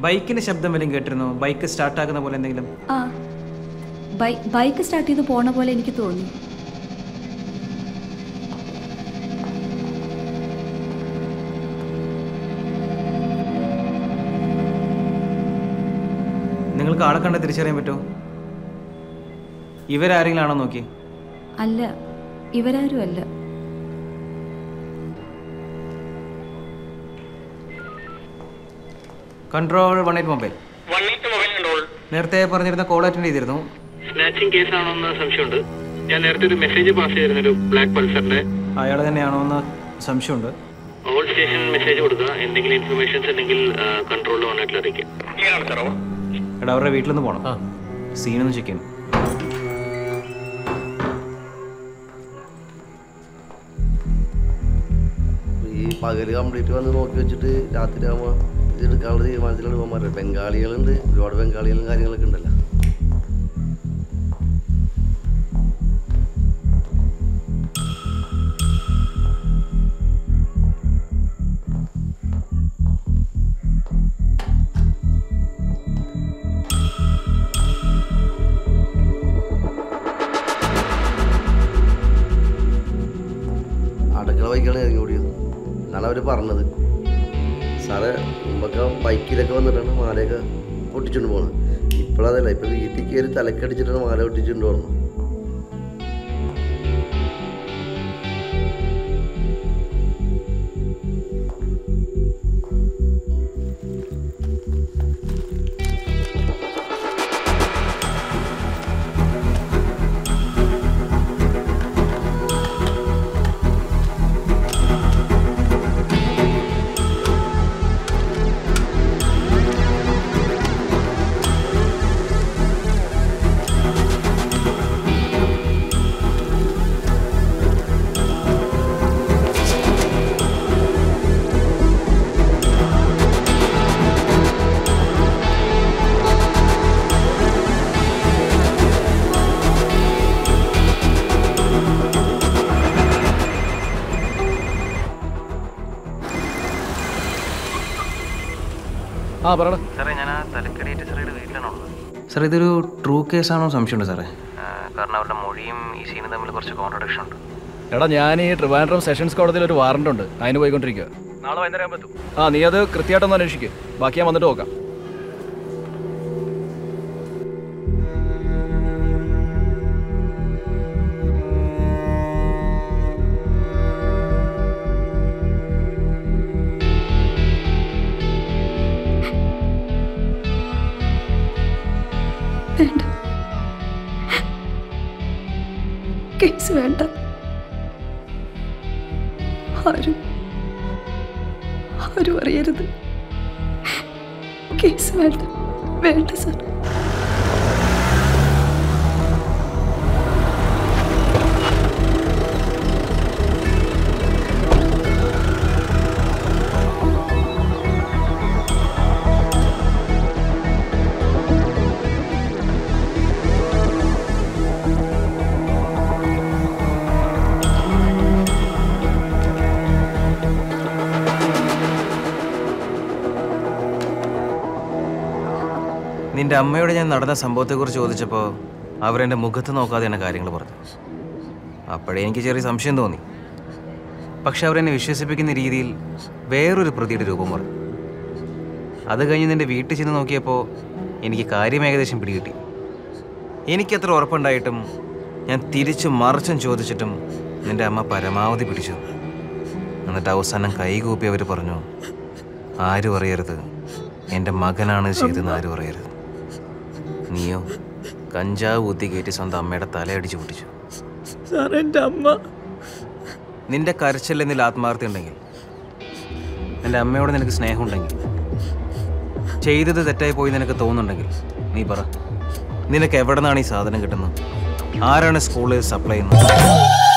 ബൈക്കിന്റെ ശബ്ദം വല്ലതും കേട്ടിരുന്നോ ബൈക്ക് സ്റ്റാർട്ടാക്കുന്ന പോലെ എന്തെങ്കിലും ആ ബൈ ബൈക്ക് സ്റ്റാർട്ട് ചെയ്ത് പോണ പോലെ എനിക്ക് തോന്നി നിങ്ങൾക്ക് ആളെ കണ്ട് തിരിച്ചറിയാൻ പറ്റുമോ ഇവരാരെങ്കിലും ആണോ നോക്കി അല്ല ഇവരാരും അല്ല control one eight mobile one eight mobile control നേരത്തെ പറഞ്ഞിരുന്ന കോൾ അറ്റൻഡ് ചെയ്തിരുന്നു സ്നാച്ചിങ് കേസ് ആണോ എന്ന് സംശയമുണ്ട് ഞാൻ നേരത്തെ ഒരു മെസ്സേജ് പാസ് ചെയ്തിരുന്നു ഒരു ബ്ലാക്ക് പൾസറിന്റെ അയാൾ തന്നെയാണോ എന്ന് സംശയമുണ്ട് ഓൾ സ്റ്റേഷൻ മെസ്സേജ് കൊടുക്കുക എന്തെങ്കിലും ഇൻഫർമേഷൻസ് ഉണ്ടെങ്കിൽ കൺട്രോളിൽ വന്നിട്ട് അറിയിക്കാം എടാ അവരുടെ വീട്ടിൽ നിന്ന് പോകണം സീനൊന്ന് ചെക്ക് ചെയ്യണം ഈ പകല് കംപ്ലീറ്റ് വന്ന് നോക്കി വെച്ചിട്ട് രാത്രി ആകുമ്പോൾ ഇത് എടുക്കാനുള്ള തീരുമാനത്തിലാണ് പോകാൻ ബംഗാളികളുണ്ട് ഒരുപാട് ബംഗാളികളും കാര്യങ്ങളൊക്കെ ഉണ്ടല്ലോ അടുക്കള ബൈക്കാണ് ഇറങ്ങി ഓടിയത് എന്നാണ് അവർ പറഞ്ഞത് സാറേ മുമ്പൊക്കെ ബൈക്കിലൊക്കെ വന്നിട്ടാണ് മാലയൊക്കെ പൊട്ടിച്ചുകൊണ്ട് പോകുന്നത് ഇപ്പോഴതല്ല ഇപ്പം വീട്ടിൽ കയറി തലക്കടിച്ചിട്ടാണ് മാല പൊട്ടിച്ചുകൊണ്ട് പോകുന്നത് ആ പറയടാ സാറേ ഞാൻ ആ തലക്കടിയേറ്റ സാറയുടെ വീട്ടിലാണുള്ളത് സാർ ഇതൊരു ട്രൂ കേസാണോ സംശയമുണ്ട് സാറേ കാരണം അവരുടെ മൊഴിയും ഈ സീനും തമ്മിൽ കുറച്ച് കോൺട്രഡിക്ഷൻ ഉണ്ട് എടാ ഞാൻ ഈ ട്രിവാൻഡ്രം സെഷൻസ് കോടതിയിൽ ഒരു വാറണ്ട് ഉണ്ട് അതിന് പോയിക്കൊണ്ടിരിക്കുക നാളെ വൈകുന്നേരം പറ്റും ആ നീ അത് കൃത്യമായിട്ടൊന്ന് അന്വേഷിക്കുക ബാക്കി ഞാൻ വന്നിട്ട് നോക്കാം വേണ്ട കേസ് വേണ്ട ആരും ആരും അറിയരുത് കേസ് വേണ്ട വേണ്ട സാർ നിന്റെ അമ്മയോട് ഞാൻ നടന്ന സംഭവത്തെക്കുറിച്ച് ചോദിച്ചപ്പോൾ അവരെൻ്റെ മുഖത്ത് നോക്കാതെയാണ് കാര്യങ്ങൾ പറഞ്ഞു അപ്പോഴേ എനിക്ക് ചെറിയ സംശയം തോന്നി പക്ഷെ അവരെന്നെ വിശ്വസിപ്പിക്കുന്ന രീതിയിൽ വേറൊരു പ്രതിയുടെ രൂപം പറഞ്ഞു അത് കഴിഞ്ഞ് നിന്റെ വീട്ടിൽ ചെന്ന് നോക്കിയപ്പോൾ എനിക്ക് കാര്യം ഏകദേശം പിടികിട്ടി എനിക്കത്ര ഉറപ്പുണ്ടായിട്ടും ഞാൻ തിരിച്ചും മറിച്ചും ചോദിച്ചിട്ടും നിന്റെ അമ്മ പരമാവധി പിടിച്ചു എന്നിട്ട് അവസാനം കൈകൂപ്പി അവർ പറഞ്ഞു ആരും അറിയരുത് എൻ്റെ മകനാണ് ഇത് ചെയ്തതെന്ന് ആരും അറിയരുത് നീയോ കഞ്ചാവ് ഊത്തി കയറ്റി സ്വന്തം അമ്മയുടെ തലയടിച്ച് പൊട്ടിച്ചു സാർ എൻ്റെ അമ്മ നിന്റെ കരച്ചിൽ എന്നിൽ ആത്മാർത്ഥി ഉണ്ടെങ്കിൽ എൻ്റെ അമ്മയോട് നിനക്ക് സ്നേഹമുണ്ടെങ്കിൽ ചെയ്തത് തെറ്റായി പോയി നിനക്ക് തോന്നുന്നുണ്ടെങ്കിൽ നീ പറ നിനക്ക് എവിടെ നിന്നാണ് ഈ സാധനം കിട്ടുന്നത് ആരാണ് സ്കൂളിൽ സപ്ലൈ ചെയ്യുന്നത്